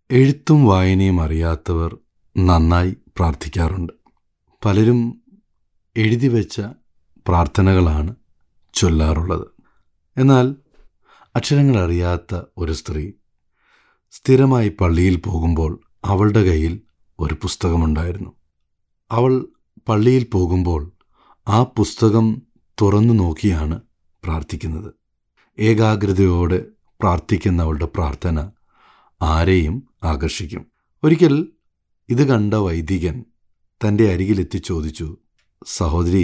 എഴുത്തും വായനയും അറിയാത്തവർ നന്നായി പ്രാർത്ഥിക്കാറുണ്ട് പലരും എഴുതി വെച്ച പ്രാർത്ഥനകളാണ് ചൊല്ലാറുള്ളത് എന്നാൽ അക്ഷരങ്ങൾ അറിയാത്ത ഒരു സ്ത്രീ സ്ഥിരമായി പള്ളിയിൽ പോകുമ്പോൾ അവളുടെ കയ്യിൽ ഒരു പുസ്തകമുണ്ടായിരുന്നു അവൾ പള്ളിയിൽ പോകുമ്പോൾ ആ പുസ്തകം തുറന്നു നോക്കിയാണ് പ്രാർത്ഥിക്കുന്നത് ഏകാഗ്രതയോടെ പ്രാർത്ഥിക്കുന്ന അവളുടെ പ്രാർത്ഥന ആരെയും ആകർഷിക്കും ഒരിക്കൽ ഇത് കണ്ട വൈദികൻ തൻ്റെ അരികിലെത്തി ചോദിച്ചു സഹോദരി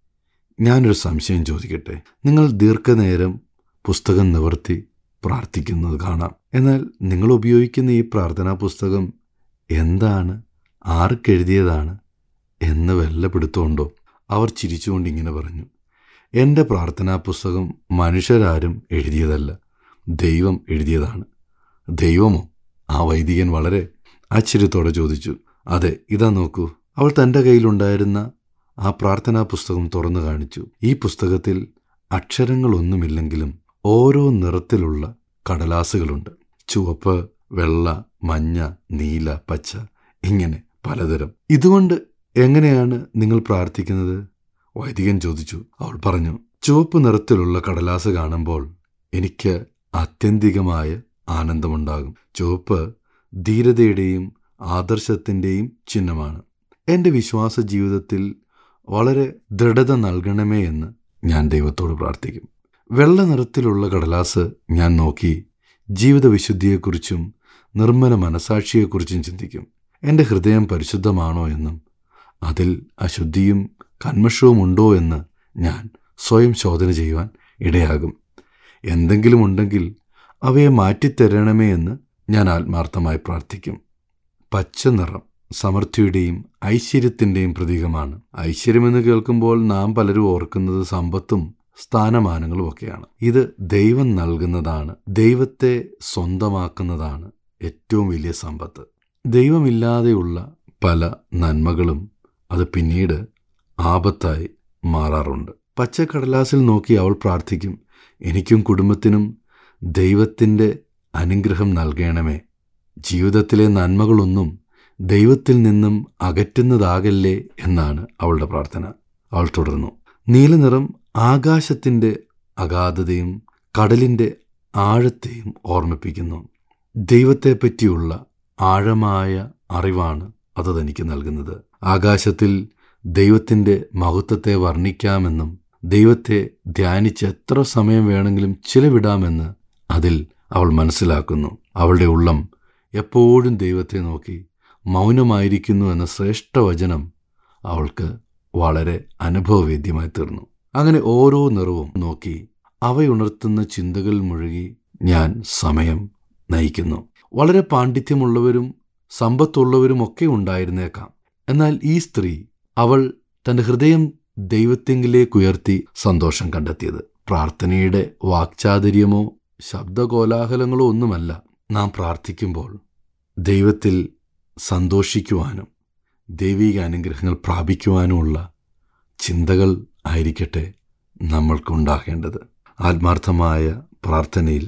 ഞാനൊരു സംശയം ചോദിക്കട്ടെ നിങ്ങൾ ദീർഘനേരം പുസ്തകം നിവർത്തി പ്രാർത്ഥിക്കുന്നത് കാണാം എന്നാൽ നിങ്ങൾ ഉപയോഗിക്കുന്ന ഈ പ്രാർത്ഥനാ പുസ്തകം എന്താണ് ആർക്കെഴുതിയതാണ് എന്ന് വല്ല പിടുത്തമുണ്ടോ അവർ ചിരിച്ചുകൊണ്ട് ഇങ്ങനെ പറഞ്ഞു എൻ്റെ പ്രാർത്ഥനാ പുസ്തകം മനുഷ്യരാരും എഴുതിയതല്ല ദൈവം എഴുതിയതാണ് ദൈവമോ ആ വൈദികൻ വളരെ ആശ്ചര്യത്തോടെ ചോദിച്ചു അതെ ഇതാ നോക്കൂ അവൾ തൻ്റെ കയ്യിലുണ്ടായിരുന്ന ആ പ്രാർത്ഥനാ പുസ്തകം തുറന്നു കാണിച്ചു ഈ പുസ്തകത്തിൽ അക്ഷരങ്ങളൊന്നുമില്ലെങ്കിലും ഓരോ നിറത്തിലുള്ള കടലാസുകളുണ്ട് ചുവപ്പ് വെള്ള മഞ്ഞ നീല പച്ച ഇങ്ങനെ പലതരം ഇതുകൊണ്ട് എങ്ങനെയാണ് നിങ്ങൾ പ്രാർത്ഥിക്കുന്നത് വൈദികൻ ചോദിച്ചു അവൾ പറഞ്ഞു ചുവപ്പ് നിറത്തിലുള്ള കടലാസ് കാണുമ്പോൾ എനിക്ക് ആത്യന്തികമായ ആനന്ദമുണ്ടാകും ചുവപ്പ് ധീരതയുടെയും ആദർശത്തിൻ്റെയും ചിഹ്നമാണ് എൻ്റെ വിശ്വാസ ജീവിതത്തിൽ വളരെ ദൃഢത നൽകണമേ എന്ന് ഞാൻ ദൈവത്തോട് പ്രാർത്ഥിക്കും വെള്ള നിറത്തിലുള്ള കടലാസ് ഞാൻ നോക്കി ജീവിത വിശുദ്ധിയെക്കുറിച്ചും നിർമ്മല മനസാക്ഷിയെക്കുറിച്ചും ചിന്തിക്കും എൻ്റെ ഹൃദയം പരിശുദ്ധമാണോ എന്നും അതിൽ അശുദ്ധിയും കന്മഷവും ഉണ്ടോ എന്ന് ഞാൻ സ്വയം ശോധന ചെയ്യുവാൻ ഇടയാകും എന്തെങ്കിലും ഉണ്ടെങ്കിൽ അവയെ മാറ്റിത്തരണമേ എന്ന് ഞാൻ ആത്മാർത്ഥമായി പ്രാർത്ഥിക്കും പച്ച നിറം സമൃദ്ധിയുടെയും ഐശ്വര്യത്തിൻ്റെയും പ്രതീകമാണ് ഐശ്വര്യമെന്ന് കേൾക്കുമ്പോൾ നാം പലരും ഓർക്കുന്നത് സമ്പത്തും സ്ഥാനമാനങ്ങളും ഒക്കെയാണ് ഇത് ദൈവം നൽകുന്നതാണ് ദൈവത്തെ സ്വന്തമാക്കുന്നതാണ് ഏറ്റവും വലിയ സമ്പത്ത് ദൈവമില്ലാതെയുള്ള പല നന്മകളും അത് പിന്നീട് ആപത്തായി മാറാറുണ്ട് പച്ചക്കടലാസിൽ നോക്കി അവൾ പ്രാർത്ഥിക്കും എനിക്കും കുടുംബത്തിനും ദൈവത്തിൻ്റെ അനുഗ്രഹം നൽകണമേ ജീവിതത്തിലെ നന്മകളൊന്നും ദൈവത്തിൽ നിന്നും അകറ്റുന്നതാകല്ലേ എന്നാണ് അവളുടെ പ്രാർത്ഥന അവൾ തുടർന്നു നീലനിറം ആകാശത്തിൻ്റെ അഗാധതയും കടലിൻ്റെ ആഴത്തെയും ഓർമ്മിപ്പിക്കുന്നു ദൈവത്തെപ്പറ്റിയുള്ള ആഴമായ അറിവാണ് അത് തനിക്ക് നൽകുന്നത് ആകാശത്തിൽ ദൈവത്തിൻ്റെ മഹത്വത്തെ വർണ്ണിക്കാമെന്നും ദൈവത്തെ ധ്യാനിച്ച് എത്ര സമയം വേണമെങ്കിലും ചിലവിടാമെന്ന് അതിൽ അവൾ മനസ്സിലാക്കുന്നു അവളുടെ ഉള്ളം എപ്പോഴും ദൈവത്തെ നോക്കി മൗനമായിരിക്കുന്നു എന്ന ശ്രേഷ്ഠ വചനം അവൾക്ക് വളരെ അനുഭവവേദ്യമായി തീർന്നു അങ്ങനെ ഓരോ നിറവും നോക്കി അവയുണർത്തുന്ന ചിന്തകളിൽ മുഴുകി ഞാൻ സമയം നയിക്കുന്നു വളരെ പാണ്ഡിത്യമുള്ളവരും സമ്പത്തുള്ളവരും ഒക്കെ ഉണ്ടായിരുന്നേക്കാം എന്നാൽ ഈ സ്ത്രീ അവൾ തന്റെ ഹൃദയം ദൈവത്തെങ്കിലേക്കുയർത്തി സന്തോഷം കണ്ടെത്തിയത് പ്രാർത്ഥനയുടെ വാക്ചാതുര്യമോ ശബ്ദകോലാഹലങ്ങളോ ഒന്നുമല്ല നാം പ്രാർത്ഥിക്കുമ്പോൾ ദൈവത്തിൽ സന്തോഷിക്കുവാനും ദൈവിക അനുഗ്രഹങ്ങൾ പ്രാപിക്കുവാനുമുള്ള ചിന്തകൾ ആയിരിക്കട്ടെ നമ്മൾക്കുണ്ടാകേണ്ടത് ആത്മാർത്ഥമായ പ്രാർത്ഥനയിൽ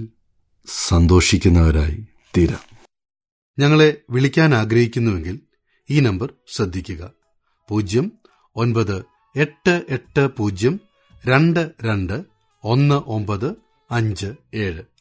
സന്തോഷിക്കുന്നവരായി തീരാം ഞങ്ങളെ വിളിക്കാൻ ആഗ്രഹിക്കുന്നുവെങ്കിൽ ഈ നമ്പർ ശ്രദ്ധിക്കുക പൂജ്യം ഒൻപത് എട്ട് എട്ട് പൂജ്യം രണ്ട് രണ്ട് ഒന്ന് ഒമ്പത് അഞ്ച് ഏഴ്